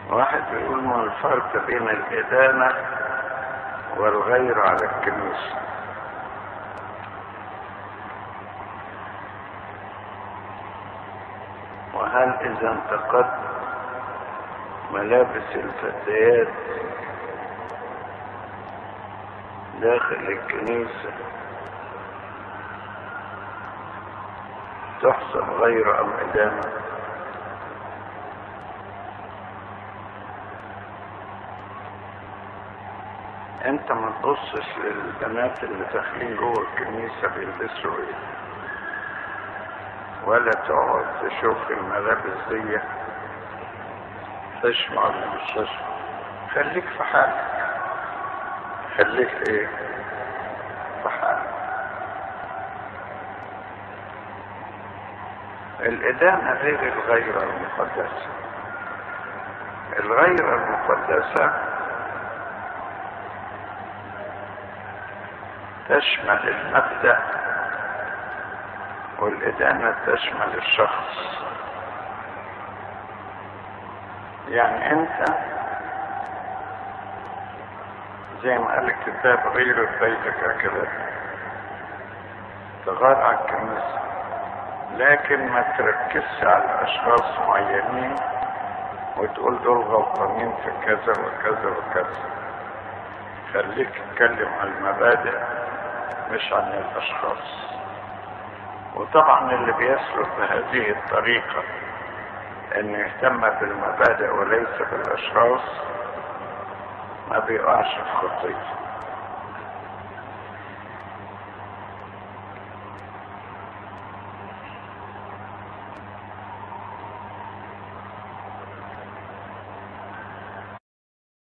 واحد بيقول ما الفرق بين الإدانة والغير على الكنيسة وهل إذا انتقدت ملابس الفتيات داخل الكنيسة تحسب غير أم إدانة انت ما تبصش للبنات اللي داخلين جوه الكنيسة بيلبسوا ايه ولا تقعد تشوف الملابس دي تشمع ولا مش تشمع خليك في حالك خليك ايه في حالك الإدانة غير الغيرة المقدسة الغيرة المقدسة تشمل المبدأ والإدانة تشمل الشخص يعني أنت زي ما قال الكتاب غير بيتك كده تغار على الكنيسة لكن ما تركزش على أشخاص معينين وتقول دول غلطانين في كذا وكذا وكذا خليك تتكلم عن المبادئ مش عن الأشخاص وطبعا اللي بيسلك بهذه الطريقة انه يهتم بالمبادئ وليس بالاشخاص ما بيقعش في خطيه